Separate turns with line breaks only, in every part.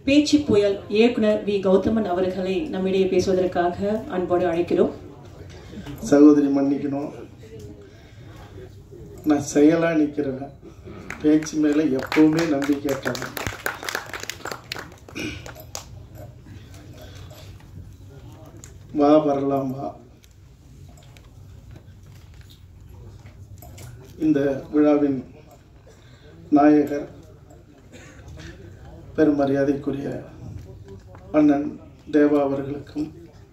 பேச்சு புயல் இயக்குனர் வி கௌதமன் அவர்களை நம்மிடையே பேசுவதற்காக அன்போடு அழைக்கிறோம்
சகோதரி மன்னிக்கணும் நான் செயலா நிக்கிறவன் பேச்சு மேல எப்பவுமே நம்பிக்கை இருக்காங்க வா வரலாம் வா இந்த விழாவின் நாயகர் பெருமரியாதைக்குரிய அண்ணன் தேவா அவர்களுக்கும்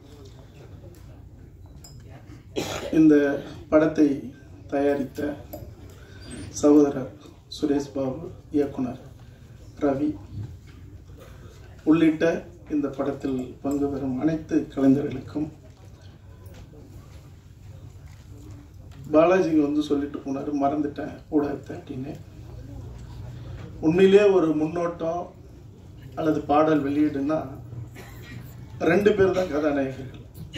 இந்த படத்தை தயாரித்த சகோதரர் சுரேஷ் பாபு இயக்குனர் ரவி உள்ளிட்ட இந்த படத்தில் பங்கு பெறும் அனைத்து கலைஞர்களுக்கும் பாலாஜி வந்து சொல்லிட்டு போனார் மறந்துட்டேன் ஊடகத்தை அப்படின்னு உண்மையிலேயே ஒரு முன்னோட்டம் அல்லது பாடல் வெளியீடுன்னா ரெண்டு பேர் தான் கதாநாயகர்கள்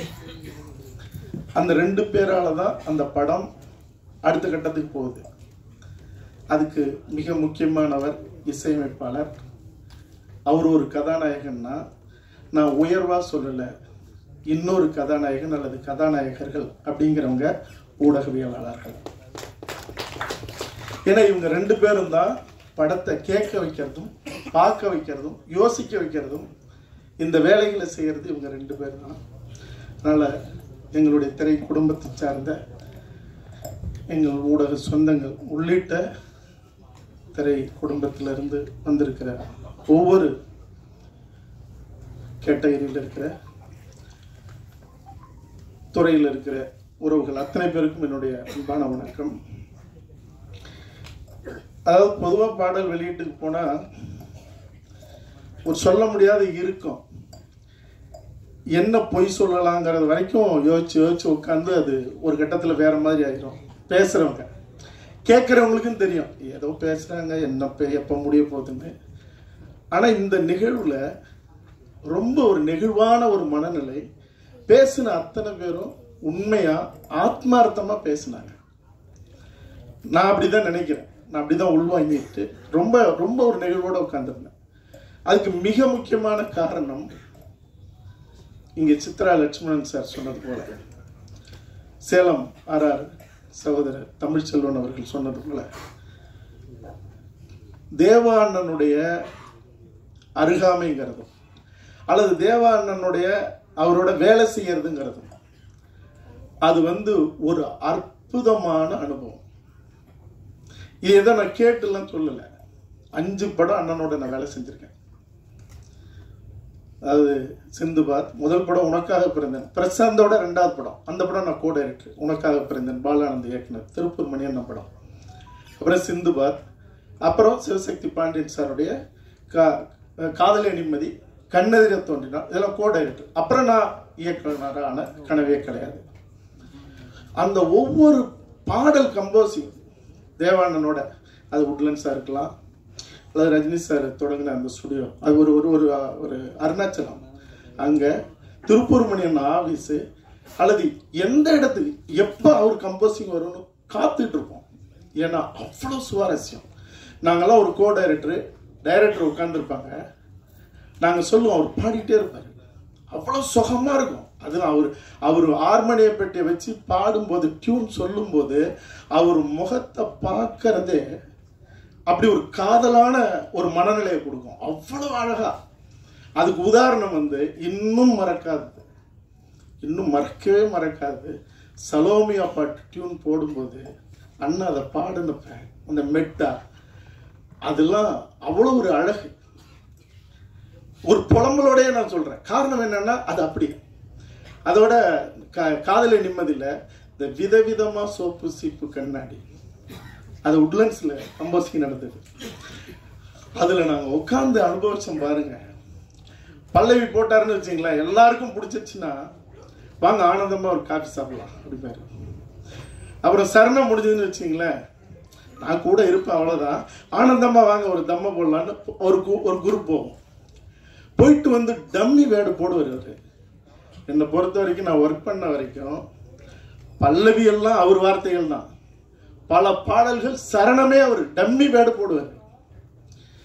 அந்த ரெண்டு பேரால தான் அந்த படம் அடுத்த கட்டத்துக்கு போகுது அதுக்கு மிக முக்கியமானவர் இசையமைப்பாளர் அவர் ஒரு கதாநாயகன்னா நான் உயர்வா சொல்லலை இன்னொரு கதாநாயகன் அல்லது கதாநாயகர்கள் அப்படிங்கிறவங்க ஊடகவியலாளர்கள் ஏன்னா இவங்க ரெண்டு பேரும் தான் படத்தை கேட்க வைக்கிறதும் பார்க்க வைக்கிறதும் யோசிக்க வைக்கிறதும் இந்த வேலைகளை செய்யறது இவங்க ரெண்டு பேர் தான் அதனால எங்களுடைய திரை குடும்பத்தை சார்ந்த எங்கள் ஊடக சொந்தங்கள் உள்ளிட்ட திரை குடும்பத்திலிருந்து வந்திருக்கிற ஒவ்வொரு கேட்டகரியில் இருக்கிற துறையில் இருக்கிற உறவுகள் அத்தனை பேருக்கும் என்னுடைய அன்பான வணக்கம் அதாவது பொதுவாக பாடல் வெளியீட்டுக்கு போனால் ஒரு சொல்ல முடியாத இருக்கும் என்ன பொய் சொல்லலாங்கிறது வரைக்கும் யோசிச்சு யோசிச்சு உட்காந்து அது ஒரு கட்டத்தில் வேற மாதிரி ஆயிரும் பேசுறவங்க கேட்குறவங்களுக்கும் தெரியும் ஏதோ பேசுறாங்க என்ன பே எப்போ முடிய போகுதுன்னு ஆனால் இந்த நிகழ்வுல ரொம்ப ஒரு நெகிழ்வான ஒரு மனநிலை பேசின அத்தனை பேரும் உண்மையா ஆத்மார்த்தமா பேசினாங்க நான் அப்படிதான் நினைக்கிறேன் நான் அப்படிதான் உள்வாங்கிட்டு ரொம்ப ரொம்ப ஒரு நெகிழ்வோட உட்காந்துருந்தேன் அதுக்கு மிக முக்கியமான காரணம் இங்க சித்ரா லட்சுமணன் சார் சொன்னது போல சேலம் ஆர்ஆர் சகோதரர் தமிழ்ச்செல்வன் அவர்கள் சொன்னது போல தேவா அண்ணனுடைய அருகாமைங்கிறதும் அல்லது தேவா அண்ணனுடைய அவரோட வேலை செய்யறதுங்கிறதும் அது வந்து ஒரு அற்புதமான அனுபவம் இதை நான் கேட்டுலாம் சொல்லல அஞ்சு படம் அண்ணனோட நான் வேலை செஞ்சிருக்கேன் அதாவது சிந்துபாத் முதல் படம் உனக்காக பிறந்தேன் பிரசாந்தோட ரெண்டாவது படம் அந்த படம் நான் கோ டைரக்டர் உனக்காக பிறந்தேன் பாலானந்த் இயக்குனர் திருப்பூர் மணியண்ணன் படம் அப்புறம் சிந்துபாத் அப்புறம் சிவசக்தி பாண்டியன் சாருடைய கா காதலே நிம்மதி கண்ணெதிர தோன்றினார் இதெல்லாம் கோ டைரக்டர் அப்புறம் நான் இயக்குனரான கனவே கிடையாது அந்த ஒவ்வொரு பாடல் கம்போசிங் தேவானனோட அது உட்லண்ட்ஸாக இருக்கலாம் அல்லது ரஜினி சார் தொடங்கின அந்த ஸ்டுடியோ அது ஒரு ஒரு ஒரு ஒரு அருணாச்சலம் அங்கே திருப்பூர் மணியன் ஆஃபீஸு அல்லது எந்த இடத்துக்கு எப்போ அவர் கம்போசிங் வரும்னு காத்துட்டு இருப்போம் ஏன்னா அவ்வளோ சுவாரஸ்யம் நாங்கெல்லாம் ஒரு கோ டைரக்டர் டைரக்டர் உட்காந்துருப்பாங்க நாங்கள் சொல்லுவோம் அவர் பாடிட்டே இருப்பார் அவ்வளோ சுகமாக இருக்கும் அது அவர் அவர் ஹார்மோனிய பெட்டியை வச்சு பாடும்போது டியூன் சொல்லும்போது அவர் முகத்தை பார்க்கறதே அப்படி ஒரு காதலான ஒரு மனநிலையை கொடுக்கும் அவ்வளோ அழகா அதுக்கு உதாரணம் வந்து இன்னும் மறக்காது இன்னும் மறக்கவே மறக்காது சலோமியா பாட்டு டியூன் போடும்போது அண்ணன் அதை பாடுனப்ப அந்த மெட்டா அதெல்லாம் அவ்வளோ ஒரு அழகு ஒரு புலம்பலோடய நான் சொல்றேன் காரணம் என்னன்னா அது அப்படி அதோட கா- காதலை நிம்மதியில் இந்த விதவிதமா சோப்பு சீப்பு கண்ணாடி அது உட்லண்ட்ஸ்ல கம்போசிங் நடந்தது அதுல நாங்க உட்கார்ந்து அனுபவிச்சோம் பாருங்க பல்லவி போட்டாருன்னு வச்சுங்களேன் எல்லாருக்கும் பிடிச்சிருச்சுன்னா வாங்க ஆனந்தமா ஒரு காஃபி சாப்பிடலாம் அப்படிப்பாரு அப்புறம் சரணம் முடிஞ்சதுன்னு வச்சுங்களேன் நான் கூட இருப்பேன் அவ்வளவுதான் ஆனந்தமா வாங்க ஒரு தம்ம போடலான்னு ஒரு கு- ஒரு குரூப் போவோம் போயிட்டு வந்து டம்மி வேர்டு போடுவார் அவரு என்னை பொறுத்த வரைக்கும் நான் ஒர்க் பண்ண வரைக்கும் பல்லவி எல்லாம் அவர் வார்த்தைகள் தான் பல பாடல்கள் சரணமே அவர் டம்மி வேர்டு போடுவார்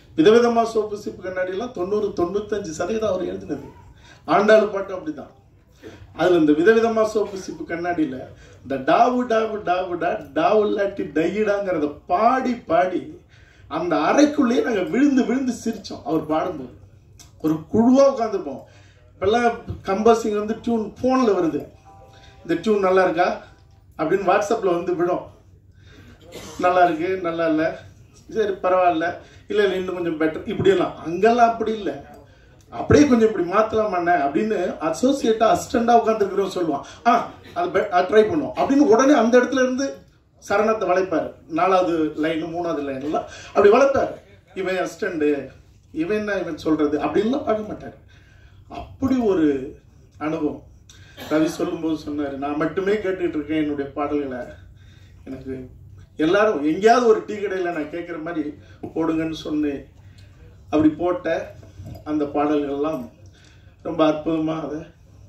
விதவிதமா சோப்பு சிப்பு கண்ணாடி எல்லாம் தொண்ணூறு தொண்ணூத்தஞ்சு சதவீதம் அவர் எழுதினது ஆண்டாளு பாட்டு அப்படிதான் அதுல இந்த விதவிதமா சோப்பு சிப்பு கண்ணாடியில இந்த டாவு டாவு டாவு டா டாவு இல்லாட்டி டையிடாங்கிறத பாடி பாடி அந்த அறைக்குள்ளேயே நாங்க விழுந்து விழுந்து சிரிச்சோம் அவர் பாடும்போது ஒரு குழுவா உட்காந்துருப்போம் இப்பெல்லாம் கம்போசிங் வந்து டியூன் போன்ல வருது இந்த டியூன் நல்லா இருக்கா அப்படின்னு வாட்ஸ்அப்ல வந்து விடும் நல்லா இருக்கு நல்லா இல்லை சரி பரவாயில்ல இல்லை இல்லை இன்னும் கொஞ்சம் பெட்டர் இப்படியெல்லாம் அங்கெல்லாம் அப்படி இல்லை அப்படியே கொஞ்சம் இப்படி மாத்தலாமாண்ணே அப்படின்னு அசோசியேட்டா அசிஸ்டண்டா உட்காந்துருக்கிறவங்க சொல்லுவான் ஆ அது ட்ரை பண்ணுவோம் அப்படின்னு உடனே அந்த இடத்துல இருந்து சரணத்தை வளைப்பாரு நாலாவது லைன் மூணாவது லைன் எல்லாம் அப்படி வளைப்பாரு இவன் அசிஸ்டண்டு இவன் என்ன இவன் சொல்றது அப்படின்லாம் பார்க்க மாட்டாரு அப்படி ஒரு அனுபவம் ரவி சொல்லும்போது சொன்னாரு நான் மட்டுமே கேட்டுட்டு இருக்கேன் என்னுடைய பாடல்களை எனக்கு எல்லாரும் எங்கேயாவது ஒரு டீ கடையில் நான் கேட்குற மாதிரி போடுங்கன்னு சொன்னேன் அப்படி போட்ட அந்த பாடல்கள்லாம் ரொம்ப அற்புதமாக அதை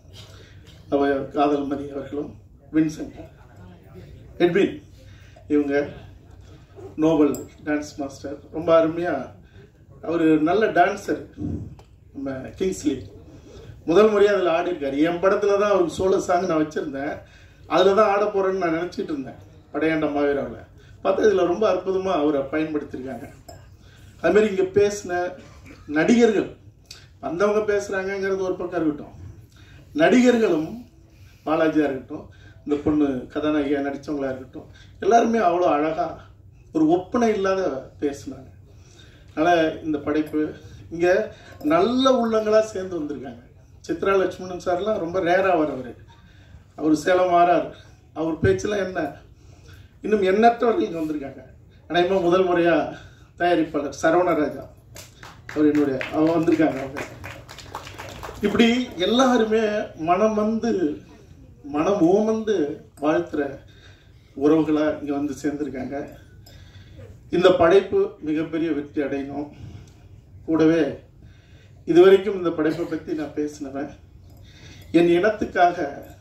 அவ காதல் மணி அவர்களும் வின்சென்ட் எட்வின் இவங்க நோபல் டான்ஸ் மாஸ்டர் ரொம்ப அருமையாக அவர் நல்ல டான்ஸர் நம்ம கிங்ஸ்லி முதல் முறையாக அதில் ஆடிருக்காரு என் படத்தில் தான் அவருக்கு சோழ சாங் நான் வச்சுருந்தேன் அதில் தான் ஆட போகிறேன்னு நான் நினச்சிட்டு இருந்தேன் படையாண்ட மாவீராவில் பார்த்தா இதில் ரொம்ப அற்புதமாக அவரை பயன்படுத்தியிருக்காங்க அதுமாரி இங்கே பேசின நடிகர்கள் வந்தவங்க பேசுகிறாங்கங்கிறது ஒரு பக்கம் இருக்கட்டும் நடிகர்களும் பாலாஜியாக இருக்கட்டும் இந்த பொண்ணு கதாநாயகியாக நடித்தவங்களா இருக்கட்டும் எல்லாருமே அவ்வளோ அழகாக ஒரு ஒப்பனை இல்லாத பேசினாங்க அதனால் இந்த படைப்பு இங்கே நல்ல உள்ளங்களாக சேர்ந்து வந்திருக்காங்க சித்ரா லட்சுமணன் சார்லாம் ரொம்ப ரேராக வரவர் அவர் சேலம் மாறார் அவர் பேச்செல்லாம் என்ன இன்னும் எண்ணற்றவர்கள் இங்கே வந்திருக்காங்க ஆனால் முதல் முறையாக தயாரிப்பாளர் சரவணராஜா அவர் என்னுடைய அவங்க வந்திருக்காங்க அவங்க இப்படி எல்லாருமே மனம் வந்து மனம் ஓமந்து வாழ்த்துற உறவுகளா இங்க வந்து சேர்ந்திருக்காங்க இந்த படைப்பு மிகப்பெரிய வெற்றி அடையணும் கூடவே இதுவரைக்கும் இந்த படைப்பை பத்தி நான் பேசினவன் என் இனத்துக்காக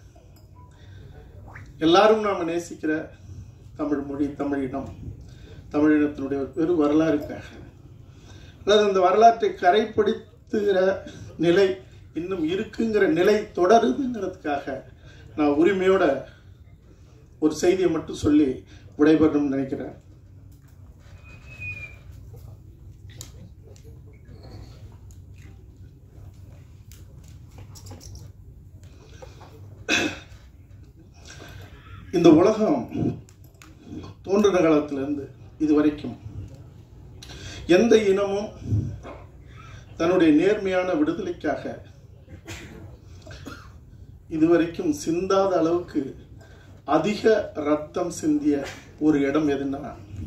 எல்லாரும் நாம நேசிக்கிற தமிழ் மொழி தமிழினம் தமிழினத்தினுடைய ஒரு பெரு வரலாறுக்காக அல்லது அந்த வரலாற்றை கரைப்படுத்துகிற நிலை இன்னும் இருக்குங்கிற நிலை தொடருதுங்கிறதுக்காக நான் உரிமையோட ஒரு செய்தியை மட்டும் சொல்லி விடைபெறணும்னு நினைக்கிறேன் இந்த உலகம் தோன்றின காலத்திலிருந்து இது வரைக்கும் எந்த இனமும் தன்னுடைய நேர்மையான விடுதலைக்காக இதுவரைக்கும் சிந்தாத அளவுக்கு அதிக ரத்தம் சிந்திய ஒரு இடம் எதுன்னா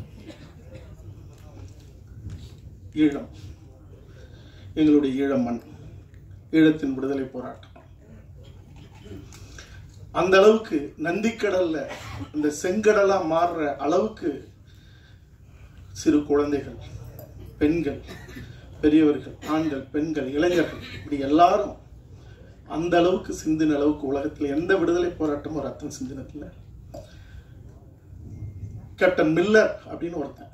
ஈழம் எங்களுடைய ஈழம் மண் ஈழத்தின் விடுதலை போராட்டம் அந்த அளவுக்கு நந்திக்கடல்ல இந்த செங்கடலா மாறுற அளவுக்கு சிறு குழந்தைகள் பெண்கள் பெரியவர்கள் ஆண்கள் பெண்கள் இளைஞர்கள் இப்படி எல்லாரும் அந்த அளவுக்கு சிந்தின அளவுக்கு உலகத்துல எந்த விடுதலை போராட்டமும் ரத்தம் சிந்தினதில்லை கேப்டன் மில்லர் அப்படின்னு ஒருத்தன்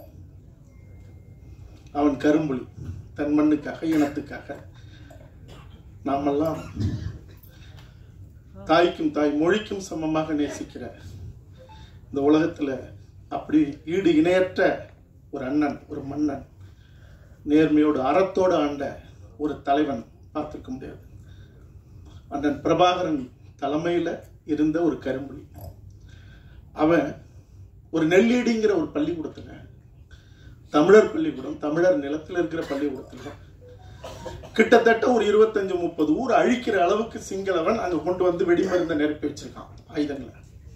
அவன் கரும்புலி தன் மண்ணுக்காக இனத்துக்காக நாமெல்லாம் தாய்க்கும் தாய் மொழிக்கும் சமமாக நேசிக்கிற இந்த உலகத்துல அப்படி ஈடு இணையற்ற ஒரு அண்ணன் ஒரு மன்னன் நேர்மையோடு அறத்தோடு ஆண்ட ஒரு தலைவன் பார்த்திருக்க முடியாது அண்ணன் பிரபாகரன் தலைமையில இருந்த ஒரு கரும்புலி அவன் ஒரு நெல்லீடிங்கிற ஒரு பள்ளிக்கூடத்துல தமிழர் பள்ளிக்கூடம் தமிழர் நிலத்தில் இருக்கிற பள்ளிக்கூடத்துல கிட்டத்தட்ட ஒரு இருபத்தஞ்சு முப்பது ஊர் அழிக்கிற அளவுக்கு சிங்களவன் அங்க கொண்டு வந்து வெடிமருந்தை நிரப்பி வச்சிருக்கான் ஆயுதங்களை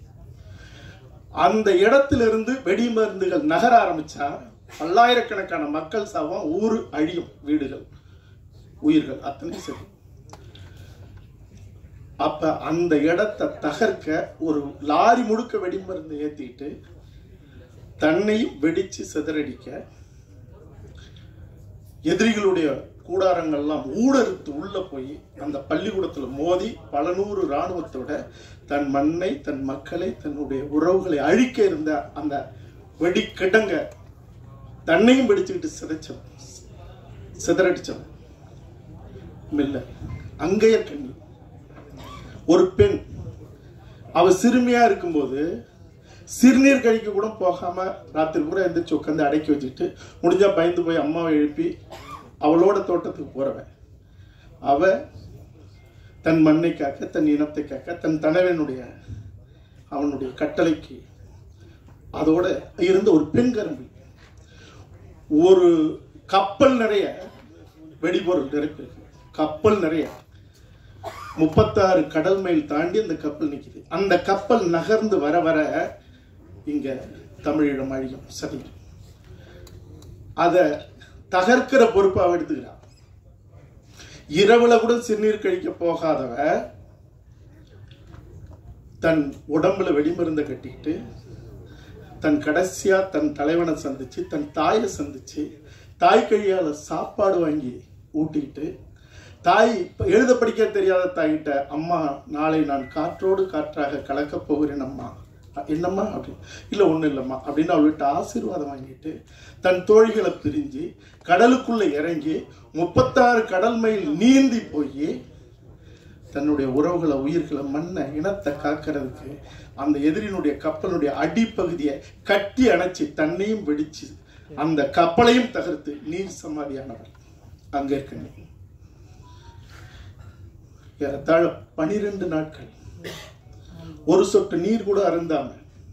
அந்த இடத்திலிருந்து வெடிமருந்துகள் நகர ஆரம்பிச்சா பல்லாயிரக்கணக்கான மக்கள் சாவம் ஊரு அழியும் வீடுகள் உயிர்கள் அத்தனை சரி அப்ப அந்த இடத்தை தகர்க்க ஒரு லாரி முழுக்க வெடிமருந்து ஏத்திட்டு தன்னையும் வெடிச்சு சிதறடிக்க எதிரிகளுடைய கூடாரங்கள்லாம் ஊடறுத்து உள்ள போய் அந்த பள்ளிக்கூடத்துல மோதி பல நூறு இராணுவத்தோட தன் மண்ணை தன் மக்களை தன்னுடைய உறவுகளை அழிக்க இருந்த அந்த வெடி கிடங்க தன்னையும் வெடிச்சுக்கிட்டு சிதைச்ச சிதறடிச்சவன் மில்ல அங்கேயே கண்ணி ஒரு பெண் அவ சிறுமியா இருக்கும்போது சிறுநீர் கழிக்க கூட போகாம ராத்திரி கூட எந்திரிச்சு உட்காந்து அடக்கி வச்சுட்டு முடிஞ்சா பயந்து போய் அம்மாவை எழுப்பி அவளோட தோட்டத்துக்கு போறவன் அவ தன் மண்ணை காக்க தன் இனத்தை காக்க தன் தலைவனுடைய அவனுடைய கட்டளைக்கு அதோட இருந்த ஒரு பெண் கரும்பு ஒரு கப்பல் நிறைய வெடிபொருள் நிரப்பி கப்பல் நிறைய முப்பத்தாறு கடல் மைல் தாண்டி அந்த கப்பல் நிக்குது அந்த கப்பல் நகர்ந்து வர வர இங்க தமிழீழம் அழியும் சரி அத தகர்க்கிற பொறுப்பு அவ எடுத்துக்கிறான் இரவுல கூட சிறுநீர் கழிக்க போகாதவ தன் உடம்புல வெடிமருந்தை கட்டிக்கிட்டு தன் கடைசியா தன் தலைவனை சந்திச்சு தன் தாயை சந்திச்சு தாய் கையால சாப்பாடு வாங்கி ஊட்டிக்கிட்டு தாய் இப்ப எழுத படிக்க தெரியாத தாய்கிட்ட அம்மா நாளை நான் காற்றோடு காற்றாக கலக்கப் போகிறேன் அம்மா அ- என்னம்மா அப்படி இல்ல ஒண்ணும் இல்லம்மா அப்படின்னு அவள்கிட்ட ஆசீர்வாதம் வாங்கிட்டு தன் தோழிகளை பிரிஞ்சு கடலுக்குள்ள இறங்கி முப்பத்தாறு கடல் மைல் நீந்தி போய் தன்னுடைய உறவுகளை உயிர்களை மண்ணை இனத்தை காக்கிறதுக்கு அந்த எதிரினுடைய கப்பலுடைய அடிப்பகுதியை கட்டி அணைச்சு தன்னையும் வெடிச்சு அந்த கப்பலையும் தகர்த்து நீர் சமாதியானவர் அங்க இருக்க நீ ஏறத்தாழ பனிரெண்டு நாட்கள் ஒரு சொட்டு நீர் கூட அருந்தாம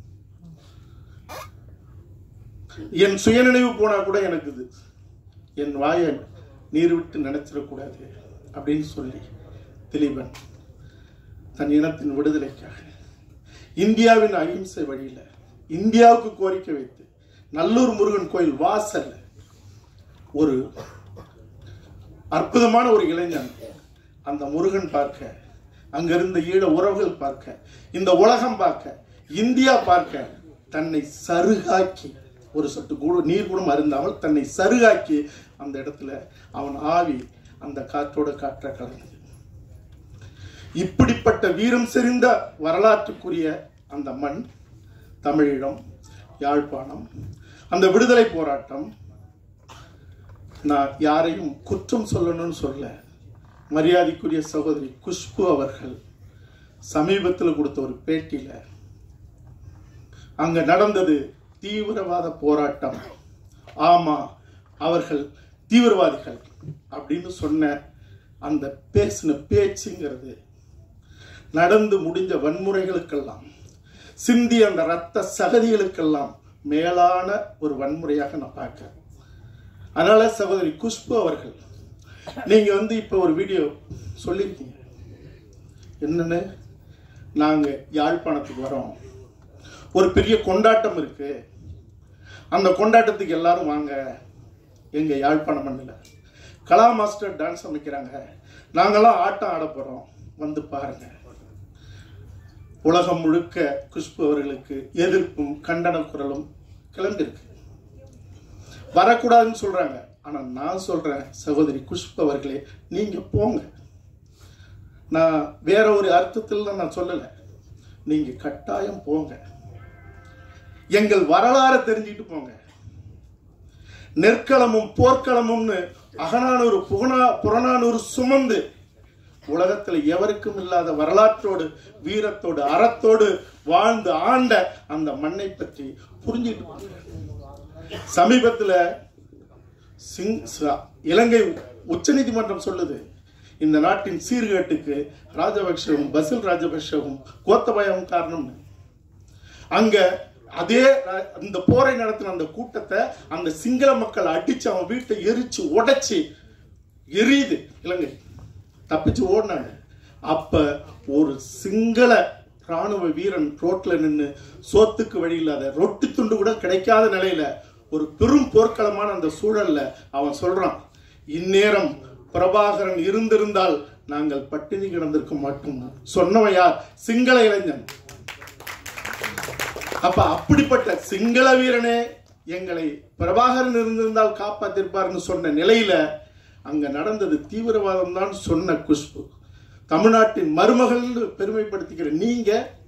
என் சுயநினைவு போனா கூட எனக்கு இது என் வாயை நீர் விட்டு நினைச்சிடக்கூடாது அப்படின்னு சொல்லி திலீபன் தன் இனத்தின் விடுதலைக்காக இந்தியாவின் அகிம்சை வழியில இந்தியாவுக்கு கோரிக்கை வைத்து நல்லூர் முருகன் கோயில் வாசல்ல ஒரு அற்புதமான ஒரு இளைஞன் அந்த முருகன் பார்க்க அங்கிருந்த ஈழ உறவுகள் பார்க்க இந்த உலகம் பார்க்க இந்தியா பார்க்க தன்னை சருகாக்கி ஒரு சொட்டு கூட நீர் கூட அருந்தாமல் தன்னை சருகாக்கி அந்த இடத்துல அவன் ஆவி அந்த காற்றோட காற்ற கலந்தது இப்படிப்பட்ட வீரம் செறிந்த வரலாற்றுக்குரிய அந்த மண் தமிழீழம் யாழ்ப்பாணம் அந்த விடுதலை போராட்டம் நான் யாரையும் குற்றம் சொல்லணும்னு சொல்ல மரியாதைக்குரிய சகோதரி குஷ்பு அவர்கள் சமீபத்தில் கொடுத்த ஒரு பேட்டியில அங்க நடந்தது தீவிரவாத போராட்டம் ஆமா அவர்கள் தீவிரவாதிகள் அப்படின்னு சொன்ன அந்த பேசின பேச்சுங்கிறது நடந்து முடிஞ்ச வன்முறைகளுக்கெல்லாம் சிந்தி அந்த ரத்த சகதிகளுக்கெல்லாம் மேலான ஒரு வன்முறையாக நான் பார்க்கிறேன் அதனால சகோதரி குஷ்பு அவர்கள் நீங்க வந்து இப்ப ஒரு வீடியோ சொல்லியிருக்கீங்க என்னன்னு நாங்க யாழ்ப்பாணத்துக்கு வரோம் ஒரு பெரிய கொண்டாட்டம் இருக்கு அந்த கொண்டாட்டத்துக்கு எல்லாரும் வாங்க எங்க யாழ்ப்பாணம் மண்ணில் கலா மாஸ்டர் டான்ஸ் அமைக்கிறாங்க நாங்கெல்லாம் ஆட்டம் ஆட போறோம் வந்து பாருங்க உலகம் முழுக்க குஷ்பு அவர்களுக்கு எதிர்ப்பும் கண்டன குரலும் கிளம்பிருக்கு வரக்கூடாதுன்னு சொல்றாங்க ஆனா நான் சொல்றேன் சகோதரி குஷ்பு அவர்களே நீங்க போங்க நான் வேற ஒரு அர்த்தத்தில் நான் சொல்லல நீங்க கட்டாயம் போங்க எங்கள் வரலாறை தெரிஞ்சுட்டு போங்க நெற்களமும் போர்க்களமும்னு அகநானூறு புகனா புறநானூறு சுமந்து உலகத்துல எவருக்கும் இல்லாத வரலாற்றோடு வீரத்தோடு அறத்தோடு வாழ்ந்து ஆண்ட அந்த மண்ணை பற்றி புரிஞ்சுட்டு போங்க சமீபத்துல சிங் ச- இலங்கை உச்சநீதிமன்றம் சொல்லுது இந்த நாட்டின் சீர்கேட்டுக்கு ராஜபக்ஷவும் பசில் ராஜபக்ஷவும் கோத்தபாயவும் காரணம்னு அங்க அதே ர- அந்த போரை நடத்தின அந்த கூட்டத்தை அந்த சிங்கள மக்கள் அடிச்சு அவன் வீட்டை எரிச்சு உடைச்சு எரியுது இலங்கை தப்பிச்சு ஓடினாங்க அப்ப ஒரு சிங்கள ராணுவ வீரன் ரோட்ல நின்னு சோத்துக்கு வழி இல்லாத ரொட்டி துண்டு கூட கிடைக்காத நிலையில ஒரு பெரும் போர்க்களமான அந்த சூழல்ல அவன் சொல்றான் இந்நேரம் பிரபாகரன் இருந்திருந்தால் நாங்கள் பட்டினி கிடந்திருக்க மாட்டோம் சொன்னவன் யார் சிங்கள இளைஞன் அப்ப அப்படிப்பட்ட சிங்கள வீரனே எங்களை பிரபாகரன் இருந்திருந்தால் காப்பாத்திருப்பார்னு சொன்ன நிலையில அங்க நடந்தது தீவிரவாதம் தான் சொன்ன குஷ்பு தமிழ்நாட்டின் மருமகள் பெருமைப்படுத்திக்கிற நீங்க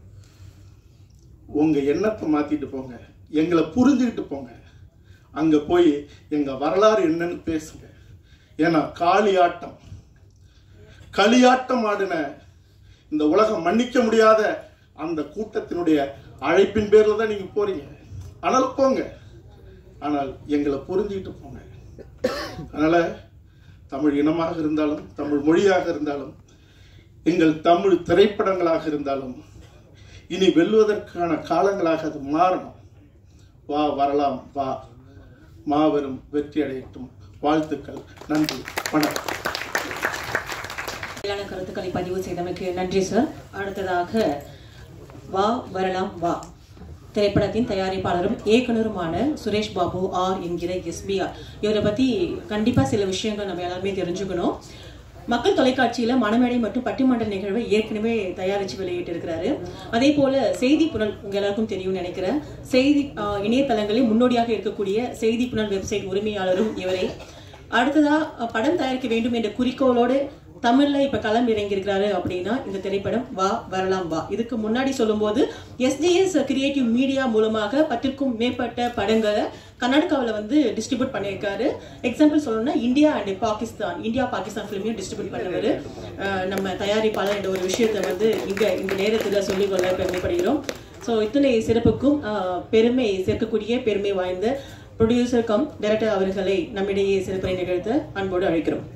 உங்க எண்ணத்தை மாத்திட்டு போங்க எங்களை புரிஞ்சுக்கிட்டு போங்க அங்க போய் எங்க வரலாறு என்னன்னு பேசுங்க ஏன்னா காளியாட்டம் களியாட்டம் ஆடின இந்த உலகம் மன்னிக்க முடியாத அந்த கூட்டத்தினுடைய அழைப்பின் பேர்ல தான் நீங்க போறீங்க ஆனால் போங்க ஆனால் எங்களை புரிஞ்சுக்கிட்டு போங்க அதனால தமிழ் இனமாக இருந்தாலும் தமிழ் மொழியாக இருந்தாலும் எங்கள் தமிழ் திரைப்படங்களாக இருந்தாலும் இனி வெல்வதற்கான காலங்களாக அது மாறணும் வா வரலாம் வா மாபெரும் வெற்றி அடையட்டும் வாழ்த்துக்கள் நன்றி வணக்கம்
மேலான கருத்துக்களை பதிவு செய்தமைக்கு நன்றி சார் அடுத்ததாக வா வரலாம் வா திரைப்படத்தின் தயாரிப்பாளரும் இயக்குனருமான சுரேஷ் பாபு ஆர் என்கிற எஸ்பிஆர் இவரை பத்தி கண்டிப்பா சில விஷயங்கள் நம்ம எல்லாருமே தெரிஞ்சுக்கணும் மக்கள் தொலைக்காட்சியில மணமேடை மற்றும் பட்டிமன்ற நிகழ்வை ஏற்கனவே தயாரிச்சு வெளியிட்டு இருக்கிறாரு அதே போல செய்தி புனல் உங்க எல்லாருக்கும் தெரியும்னு நினைக்கிறேன் செய்தி ஆஹ், இணையதளங்களில் முன்னோடியாக இருக்கக்கூடிய செய்தி புனல் வெப்சைட் உரிமையாளரும் இவரே அடுத்ததா அஹ், படம் தயாரிக்க வேண்டும் என்ற குறிக்கோளோடு தமிழ்ல இப்ப களம் இறங்கியிருக்கிறாரு அப்படின்னா இந்த திரைப்படம் வா வரலாம் வா இதுக்கு முன்னாடி சொல்லும்போது எஸ்டிஎஸ் கிரியேட்டிவ் மீடியா மூலமாக பத்திற்கும் மேற்பட்ட படங்களை கர்நாடகாவில் வந்து டிஸ்ட்ரிபியூட் பண்ணியிருக்காரு எக்ஸாம்பிள் சொல்லணும்னா India and Pakistan India Pakistan ஃபிலிமையும் டிஸ்ட்ரிபியூட் பண்ணவர் நம்ம தயாரிப்பாளர் என்ற ஒரு விஷயத்தை வந்து இங்க இந்த நேரத்தில் சொல்லிக்கொள்ள பெருமைப்படுகிறோம் ஸோ இத்தனை சிறப்புக்கும் அஹ், பெருமை சேர்க்கக்கூடிய பெருமை வாய்ந்த ப்ரொடியூசர் கம் டைரக்டர் அவர்களை நம்மிடையே சிறப்பை நிகழ்த்த அன்போடு அழைக்கிறோம்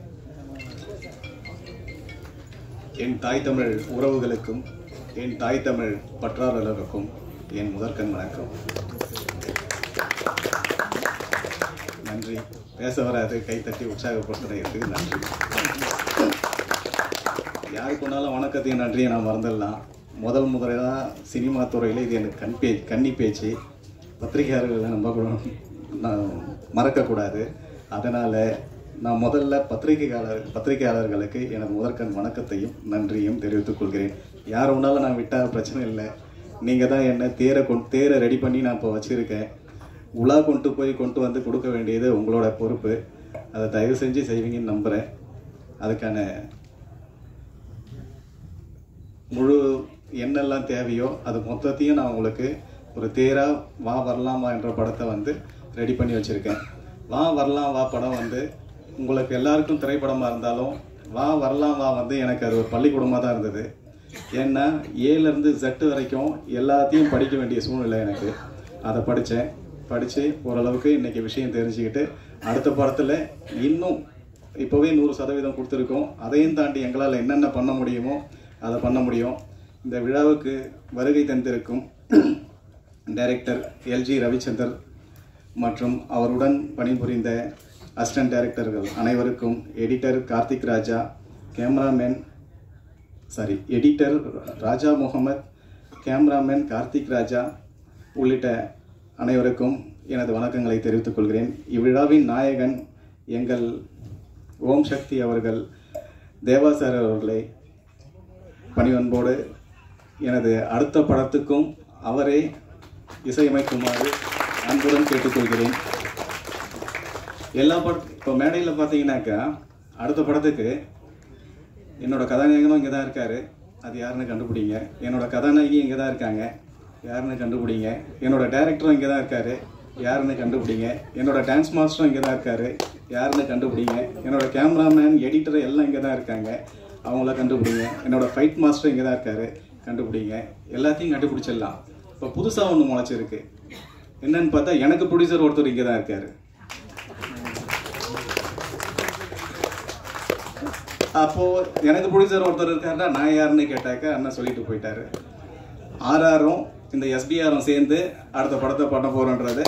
என் தாய் தமிழ் உறவுகளுக்கும் என் தாய் தமிழ் பற்றாளர்களுக்கும் என் முதற்கண் வணக்கம் நன்றி பேச வராது கைத்தட்டி உற்சாகப்படுத்துறதுக்கு நன்றி யாருக்கு வேணாலும் வணக்கத்தையும் நன்றியை நான் மறந்துடலாம் முதல் முதலாக சினிமா துறையில் இது எனக்கு கண் பே கன்னி பேச்சு பத்திரிகையாளர்களை நம்ம கூட நான் மறக்கக்கூடாது அதனால் நான் முதல்ல பத்திரிகையாளர் பத்திரிகையாளர்களுக்கு எனது முதற்கண் வணக்கத்தையும் நன்றியும் தெரிவித்துக் கொள்கிறேன் யார் வேணாலும் நான் விட்டால் பிரச்சனை இல்லை நீங்கள் தான் என்ன தேரை கொண்டு தேரை ரெடி பண்ணி நான் இப்போ வச்சுருக்கேன் உலா கொண்டு போய் கொண்டு வந்து கொடுக்க வேண்டியது உங்களோட பொறுப்பு அதை தயவு செஞ்சு செய்வீங்கன்னு நம்புகிறேன் அதுக்கான முழு என்னெல்லாம் தேவையோ அது மொத்தத்தையும் நான் உங்களுக்கு ஒரு தேரா வா வரலாமா என்ற படத்தை வந்து ரெடி பண்ணி வச்சுருக்கேன் வா வரலாம் வா படம் வந்து உங்களுக்கு எல்லாருக்கும் திரைப்படமாக இருந்தாலும் வா வரலாம் வா வந்து எனக்கு அது ஒரு பள்ளிக்கூடமாக தான் இருந்தது ஏன்னா ஏலேருந்து ஜெட்டு வரைக்கும் எல்லாத்தையும் படிக்க வேண்டிய சூழ்நிலை எனக்கு அதை படித்தேன் படித்து ஓரளவுக்கு இன்றைக்கி விஷயம் தெரிஞ்சுக்கிட்டு அடுத்த படத்தில் இன்னும் இப்போவே நூறு சதவீதம் கொடுத்துருக்கோம் அதையும் தாண்டி எங்களால் என்னென்ன பண்ண முடியுமோ அதை பண்ண முடியும் இந்த விழாவுக்கு வருகை தந்திருக்கும் டைரக்டர் எல்ஜி ரவிச்சந்தர் மற்றும் அவருடன் பணிபுரிந்த அசிஸ்டன்ட் டைரக்டர்கள் அனைவருக்கும் editor Karthik Raja cameraman sorry editor Raja Mohammed cameraman Karthik Raja உள்ளிட்ட அனைவருக்கும் எனது வணக்கங்களை தெரிவித்துக் கொள்கிறேன் இவ்விழாவின் நாயகன் எங்கள் ஓம் சக்தி அவர்கள் தேவா சார் அவர்களை பணிவன்போடு எனது அடுத்த படத்துக்கும் அவரே இசையமைக்குமாறு அன்புடன் கேட்டுக்கொள்கிறேன் எல்லா படம் இப்போ மேடையில் பார்த்தீங்கன்னாக்கா அடுத்த படத்துக்கு என்னோட கதாநாயகனும் இங்கே தான் இருக்காரு அது யாருன்னு கண்டுபிடிங்க என்னோட கதாநாயகி இங்கே தான் இருக்காங்க யாருன்னு கண்டுபிடிங்க என்னோட டைரக்டரும் இங்கே தான் இருக்காரு யாருன்னு கண்டுபிடிங்க என்னோட டான்ஸ் மாஸ்டரும் இங்கே தான் இருக்காரு யாருன்னு கண்டுபிடிங்க என்னோட கேமராமேன் எடிட்டர் எல்லாம் இங்கே தான் இருக்காங்க அவங்கள கண்டுபிடிங்க என்னோட ஃபைட் மாஸ்டர் இங்கே தான் இருக்காரு கண்டுபிடிங்க எல்லாத்தையும் கண்டுபிடிச்சிடலாம் இப்போ புதுசாக ஒன்று முளைச்சிருக்கு என்னன்னு பார்த்தா எனக்கு ப்ரொடியூசர் ஒருத்தர் இங்கே தான் இருக்காரு அப்போ எனக்கு ப்ரொடியூசர் ஒருத்தர் இருக்காருன்னா நான் யாருன்னு கேட்டாக்க அண்ணன் சொல்லிட்டு போயிட்டாரு ஆர்ஆரும் இந்த எஸ்பிஆரும் சேர்ந்து அடுத்த படத்தை பண்ண போறோன்றது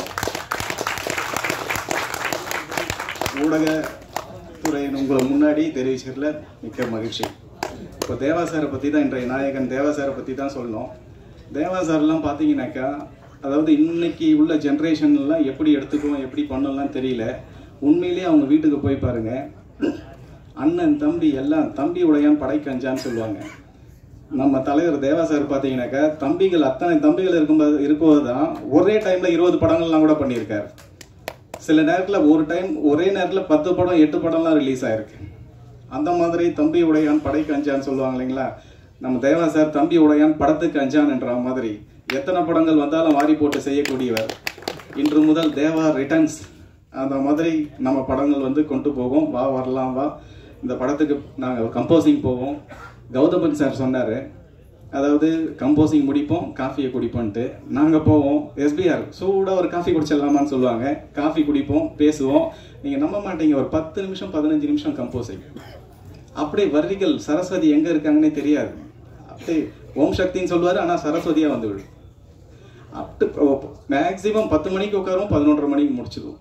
ஊடக துறையின் உங்களை முன்னாடி தெரிவிச்சதுல மிக்க மகிழ்ச்சி இப்போ தேவா சாரை பற்றி தான் இன்றைய நாயகன் தேவா சாரை பற்றி தான் சொல்லணும் தேவா சார்லாம் பார்த்தீங்கன்னாக்கா அதாவது இன்னைக்கு உள்ள ஜென்ரேஷன்லாம் எப்படி எடுத்துக்குவோம் எப்படி பண்ணலாம் தெரியல உண்மையிலேயே அவங்க வீட்டுக்கு போய் பாருங்க அண்ணன் தம்பி எல்லாம் தம்பி உடையான் படைக்கஞ்சான்னு சொல்லுவாங்க நம்ம தலைவர் தேவா சார் பார்த்தீங்கன்னாக்கா தம்பிகள் அத்தனை தம்பிகள் இருக்கும்போது இருக்கும்போது தான் ஒரே டைம்ல இருபது படங்கள்லாம் கூட பண்ணியிருக்காரு சில நேரத்தில் ஒரு டைம் ஒரே நேரத்தில் பத்து படம் எட்டு படம்லாம் ரிலீஸ் ஆயிருக்கு அந்த மாதிரி தம்பி உடையான் படைக்கு அஞ்சான்னு சொல்லுவாங்க இல்லைங்களா நம்ம தேவா சார் தம்பி உடையான் படத்துக்கு அஞ்சான் என்ற மாதிரி எத்தனை படங்கள் வந்தாலும் வாரி போட்டு செய்யக்கூடியவர் இன்று முதல் தேவா ரிட்டர்ன்ஸ் அந்த மாதிரி நம்ம படங்கள் வந்து கொண்டு போவோம் வா வரலாம் வா இந்த படத்துக்கு நாங்கள் கம்போசிங் போவோம் கௌதமன் சார் சொன்னார் அதாவது கம்போசிங் முடிப்போம் காஃபியை குடிப்போன்ட்டு நாங்கள் போவோம் எஸ்பிஆர் சூடாக ஒரு காஃபி குடிச்சிடலாமான்னு சொல்லுவாங்க காஃபி குடிப்போம் பேசுவோம் நீங்கள் நம்ப மாட்டீங்க ஒரு பத்து நிமிஷம் பதினஞ்சு நிமிஷம் கம்போசிங் அப்படியே வரிகள் சரஸ்வதி எங்கே இருக்காங்கன்னே தெரியாது அப்படியே ஓம் சக்தின்னு சொல்லுவார் ஆனால் சரஸ்வதியாக வந்து விடும் அப்டு மேக்ஸிமம் பத்து மணிக்கு உட்காரும் பதினொன்றரை மணிக்கு முடிச்சிடுவோம்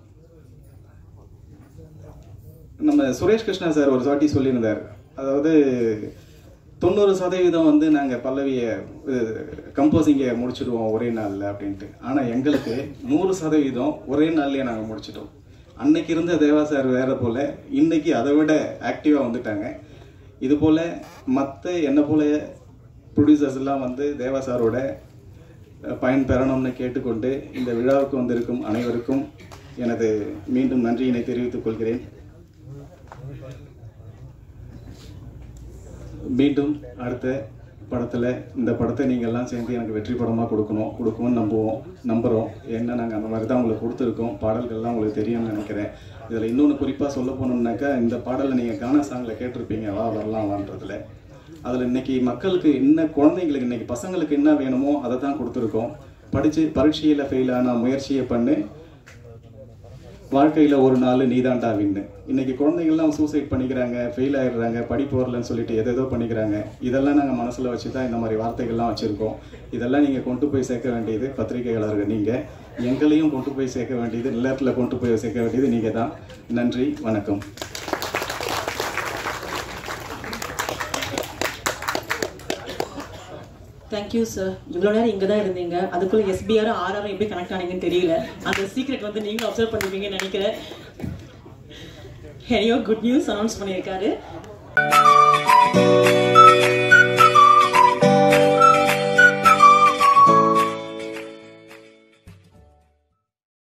நம்ம சுரேஷ் கிருஷ்ணா சார் ஒரு வாட்டி சொல்லியிருந்தார் அதாவது தொண்ணூறு சதவீதம் வந்து நாங்கள் பல்லவியை கம்போசிங்கை முடிச்சிடுவோம் ஒரே நாளில் அப்படின்ட்டு ஆனால் எங்களுக்கு நூறு சதவீதம் ஒரே நாள்லயே நாங்கள் முடிச்சிட்டோம் அன்னைக்கு இருந்த தேவா சார் வேற போல இன்னைக்கு அதை விட ஆக்டிவாக வந்துட்டாங்க இது போல மற்ற என்ன போல ப்ரொடியூசர்ஸ் எல்லாம் வந்து தேவா சாரோட பயன் பெறணும்னு கேட்டுக்கொண்டு இந்த விழாவுக்கு வந்திருக்கும் அனைவருக்கும் எனது மீண்டும் நன்றியினை தெரிவித்துக் கொள்கிறேன் மீண்டும் அடுத்த படத்தில் இந்த படத்தை நீங்கள் எல்லாம் சேர்ந்து எனக்கு வெற்றி படமாக கொடுக்கணும் கொடுக்கும்னு நம்புவோம் நம்புகிறோம் ஏன்னா நாங்கள் அந்த மாதிரி தான் உங்களுக்கு கொடுத்துருக்கோம் பாடல்கள்லாம் உங்களுக்கு தெரியும்னு நினைக்கிறேன் இதில் இன்னொன்று குறிப்பாக சொல்ல போனோம்னாக்கா இந்த பாடலை நீங்கள் கானா சாங்கில் கேட்டிருப்பீங்க வா வரலாம் வான்றதுல அதில் இன்னைக்கு மக்களுக்கு என்ன குழந்தைங்களுக்கு இன்னைக்கு பசங்களுக்கு என்ன வேணுமோ அதை தான் கொடுத்துருக்கோம் படித்து பரீட்சையில் ஃபெயில் ஆன முயற்சியை பண்ணு வாழ்க்கையில் ஒரு நாள் நீதாண்டா வின்னு இன்னைக்கு குழந்தைங்கள்லாம் சூசைட் பண்ணிக்கிறாங்க ஃபெயில் ஆயிடுறாங்க படிப்பு வரலன்னு சொல்லிட்டு எதேதோ பண்ணிக்கிறாங்க இதெல்லாம் நாங்கள் மனசில் வச்சு தான் இந்த மாதிரி வார்த்தைகள்லாம் வச்சுருக்கோம் இதெல்லாம் நீங்கள் கொண்டு போய் சேர்க்க வேண்டியது பத்திரிகையாளர்கள் நீங்கள் எங்களையும் கொண்டு போய் சேர்க்க வேண்டியது நிலத்தில் கொண்டு போய் சேர்க்க வேண்டியது நீங்கள் தான் நன்றி வணக்கம்
தேங்க்யூ சார் இவ்வளோ நேரம் இங்கே தான் இருந்தீங்க அதுக்குள்ள எஸ்பிஆர் ஆர்ஆர் எப்படி கனெக்ட் ஆனீங்கன்னு தெரியல அந்த சீக்ரெட் வந்து நீங்களும் அப்சர்வ் பண்ணிருப்பீங்கன்னு நினைக்கிறேன் எனியோ குட் நியூஸ் அனௌன்ஸ் பண்ணியிருக்காரு